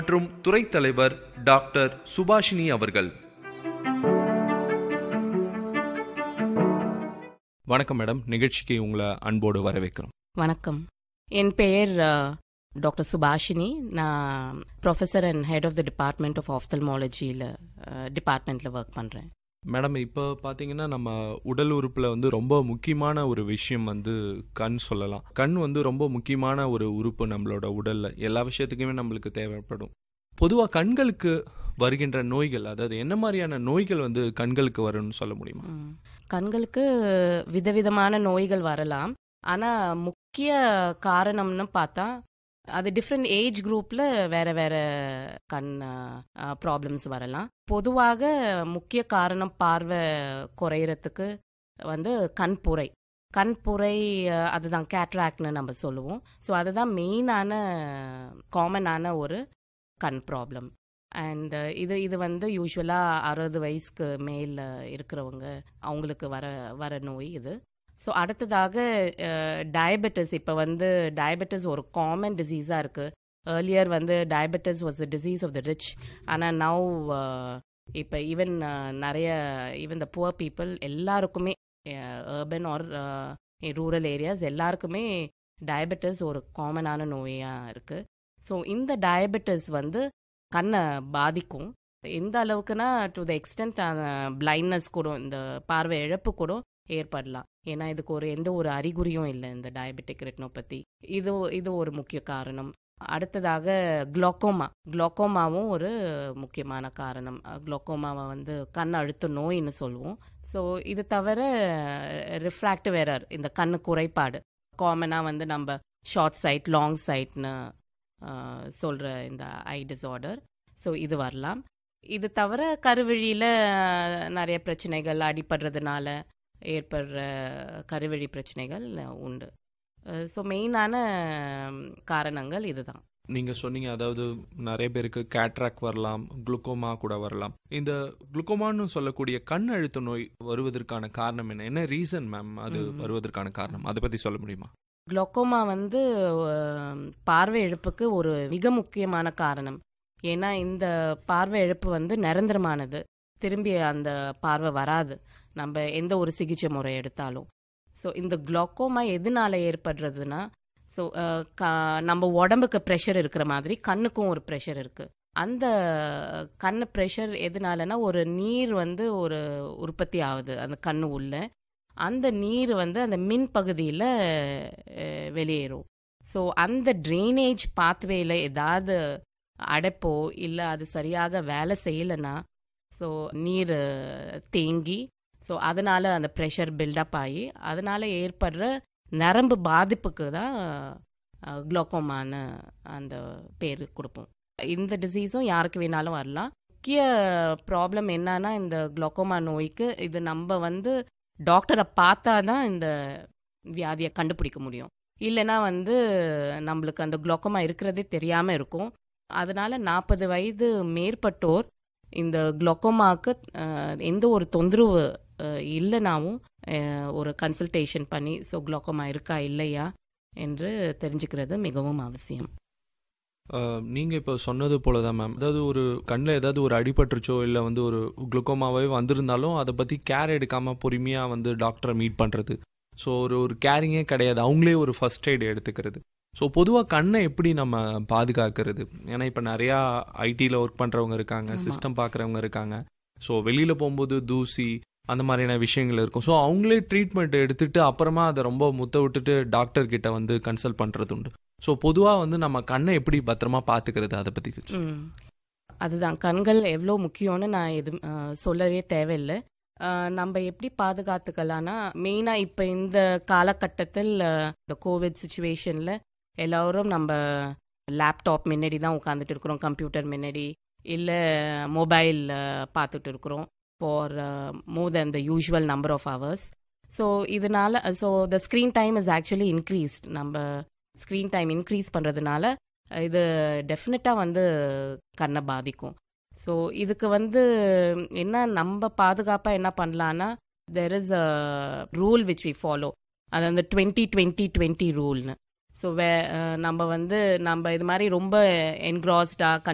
மற்றும் துறை தலைவர் டாக்டர் சுபாஷினி அவர்கள் வணக்கம் மேடம் நிகழ்ச்சிக்கு உங்களை அன்போடு வரவேற்கிறோம் வணக்கம் என் பெயர் டாக்டர் சுபாஷினி நான் professor and head of the department of ஆஃப்தல்மாலஜியில் டிபார்ட்மெண்ட்டில் ஒர்க் பண்ணுறேன் மேடம் இப்போ பார்த்தீங்கன்னா நம்ம உடல் உறுப்பில் வந்து ரொம்ப முக்கியமான ஒரு விஷயம் வந்து கண் சொல்லலாம் கண் வந்து ரொம்ப முக்கியமான ஒரு உறுப்பு நம்மளோட உடலில் எல்லா விஷயத்துக்குமே நம்மளுக்கு தேவைப்படும் பொதுவாக கண்களுக்கு வருகின்ற நோய்கள் அதாவது என்ன மாதிரியான நோய்கள் வந்து கண்களுக்கு வரும்னு சொல்ல முடியுமா ம். கண்களுக்கு விதவிதமான நோய்கள் வரலாம் ஆனால் முக்கிய காரணம்னு பார்த்தா அது டிஃப்ரெண்ட் ஏஜ் குரூப்பில் வேற வேற கண் ப்ராப்ளம்ஸ் வரலாம் பொதுவாக முக்கிய காரணம் பார்வை குறையறதுக்கு வந்து கண்புரை கண்புரை அஹ், அதுதான் கேட்ராக்ட்னு நம்ம சொல்லுவோம் ஸோ அதுதான் மெயினான காமனான ஒரு கண் ப்ராப்ளம் அண்ட் இது இது வந்து யூஸ்வலாக அறுபது வயசுக்கு மேல இருக்கிறவங்க அவங்களுக்கு வர வர நோய் இது ஸோ அடுத்ததாக டயபெட்டிஸ் இப்போ வந்து டயபெட்டிஸ் ஒரு காமன் டிசீஸாக இருக்குது ஏர்லியர் வந்து diabetes was the disease of the rich ஆனால் நவ் இப்போ ஈவன் நிறைய ஈவன் த புவர் பீப்புள் எல்லாருக்குமே அர்பன் ஆர் ரூரல் ஏரியாஸ் எல்லாருக்குமே டயபெட்டிஸ் ஒரு காமனான நோயாக இருக்குது ஸோ இந்த டயபெட்டிஸ் வந்து கண்ணை பாதிக்கும் எந்த அளவுக்குன்னா டு த எக்ஸ்டென்ட் பிளைண்ட்னஸ் கூட இந்த பார்வை இழப்பு கூட ஏற்படலாம் ஏன்னா இதுக்கு ஒரு எந்த ஒரு அறிகுறியும் இல்லை இந்த டயபெட்டிக் ரெட்டினோபதி இது இது ஒரு முக்கிய காரணம் அடுத்ததாக குளோக்கோமா குளோக்கோமாவும் ஒரு முக்கியமான காரணம் குளோக்கோமாவை வந்து கண் அழுத்த நோயின்னு சொல்லுவோம் ஸோ இது தவிர ரிஃப்ராக்டிவ் எரர் இந்த கண்ணு குறைபாடு காமனாக வந்து நம்ம ஷார்ட் சைட் லாங் சைட்னு சொல்கிற இந்த ஐ டிஸார்டர் ஸோ இது வரலாம் இது தவிர கருவழியில் நிறைய பிரச்சனைகள் அடிபடுறதுனால ஏற்படுற கருவழி பிரச்சனைகள் உண்டு ஸோ மெயினான காரணங்கள் இதுதான் நீங்க சொன்னீங்க அதாவது நிறைய பேருக்கு கேட்ராக் வரலாம் குளுக்கோமா கூட வரலாம் இந்த குளுக்கோமான்னு சொல்லக்கூடிய கண் அழுத்த நோய் வருவதற்கான காரணம் என்ன என்ன ரீசன் மேம் அது ம். வருவதற்கான காரணம் அதை பத்தி சொல்ல முடியுமா குளோக்கோமா வந்து அஹ், பார்வை இழப்புக்கு ஒரு மிக முக்கியமான காரணம் ஏன்னா இந்த பார்வை இழப்பு வந்து நிரந்தரமானது திரும்பி அந்த பார்வை வராது நம்ம எந்த ஒரு சிகிச்சை முறை எடுத்தாலும் ஸோ இந்த குளோக்கோமா எதனால ஏற்படுறதுன்னா ஸோ நம்ம உடம்புக்கு ப்ரெஷர் இருக்கிற மாதிரி கண்ணுக்கும் ஒரு ப்ரெஷர் இருக்கு அந்த கண்ணு ப்ரெஷர் எதனாலனா ஒரு நீர் வந்து ஒரு உற்பத்தி ஆகுது அந்த கண்ணு உள்ள அந்த நீர் வந்து அந்த மின் பகுதியில் வெளியேறும் ஸோ அந்த ட்ரைனேஜ் பாத்வேல ஏதாவது அடைப்போ இல்லை அது சரியாக வேலை செய்யலைன்னா ஸோ நீர் அஹ், தேங்கி ஸோ அதனால அந்த ப்ரெஷர் பில்டப் ஆகி அதனால ஏற்படுற நரம்பு பாதிப்புக்கு தான் குளோக்கோமான அந்த பேர் கொடுப்போம் இந்த டிசீஸும் யாருக்கு வேணாலும் வரலாம் முக்கிய ப்ராப்ளம் என்னன்னா இந்த குளோக்கோமா நோய்க்கு இது நம்ம வந்து டாக்டரை பார்த்தா தான் இந்த வியாதியை கண்டுபிடிக்க முடியும் இல்லைன்னா வந்து நம்மளுக்கு அந்த குளோக்கோமா இருக்கிறதே தெரியாமல் இருக்கும் அதனால நாற்பது வயது மேற்பட்டோர் இந்த குளோக்கோமாவுக்கு அஹ், எந்த ஒரு தொந்தரவு அஹ், இல்லைனாவும் அஹ், ஒரு கன்சல்டேஷன் பண்ணி ஸோ குளோக்கோமா இருக்கா இல்லையா என்று தெரிஞ்சுக்கிறது மிகவும் அவசியம் அஹ், நீங்க இப்போ சொன்னது போலதான் மேம் அதாவது ஒரு கண்ணில் ஏதாவது ஒரு அடிபட்டுருச்சோ இல்லை வந்து ஒரு குளுக்கோமாவே வந்திருந்தாலும் அதை பத்தி கேர் எடுக்காம பொறுமையா வந்து டாக்டரை மீட் பண்றது ஸோ ஒரு ஒரு கேரிங்கே கிடையாது அவங்களே ஒரு ஃபர்ஸ்ட் எய்டு எடுத்துக்கிறது ஸோ பொதுவாக கண்ணை எப்படி நம்ம பாதுகாக்கிறது ஏன்னா இப்போ நிறையா ஐடியில் ஒர்க் பண்ணுறவங்க இருக்காங்க ஆமா. சிஸ்டம் பார்க்குறவங்க இருக்காங்க ஸோ வெளியில் போகும்போது தூசி அந்த மாதிரியான விஷயங்கள் இருக்கும் ஸோ அவங்களே ட்ரீட்மெண்ட் எடுத்துட்டு அப்புறமா அதை ரொம்ப முத்த விட்டுட்டு டாக்டர் கிட்ட வந்து கன்சல்ட் பண்ணுறது உண்டு ஸோ பொதுவாக வந்து நம்ம கண்ணை எப்படி பத்திரமா பார்த்துக்கிறது அதை பற்றி ம். அதுதான் கண்கள் எவ்வளோ முக்கியம்னு நான் எது அஹ், சொல்லவே தேவையில்லை அஹ், நம்ம எப்படி பாதுகாத்துக்கலாம்னா மெயினாக இப்போ இந்த காலகட்டத்தில் அஹ், இந்த கோவிட் சுச்சுவேஷனில் எல்லோரும் நம்ம லேப்டாப் முன்னாடி தான் உட்காந்துட்டு இருக்கிறோம் கம்ப்யூட்டர் முன்னாடி இல்லை மொபைல் பார்த்துட்டு இருக்கிறோம் for more then the usual number of hours so இதனால so the screen time is actually increased நம்ம ஸ்க்ரீன் டைம் இன்க்ரீஸ் பண்ணுறதுனால இது டெஃபினட்டாக வந்து கண்ணை பாதிக்கும் ஸோ இதுக்கு வந்து என்ன நம்ம பாதுகாப்பாக என்ன பண்ணலான்னா there is a rule which we follow அது அந்த டுவெண்ட்டி டுவெண்ட்டி டுவெண்ட்டி ரூல்னு ஸோ வே அஹ் நம்ம வந்து நம்ம இது மாதிரி ரொம்ப என்க்ராஸ்டாக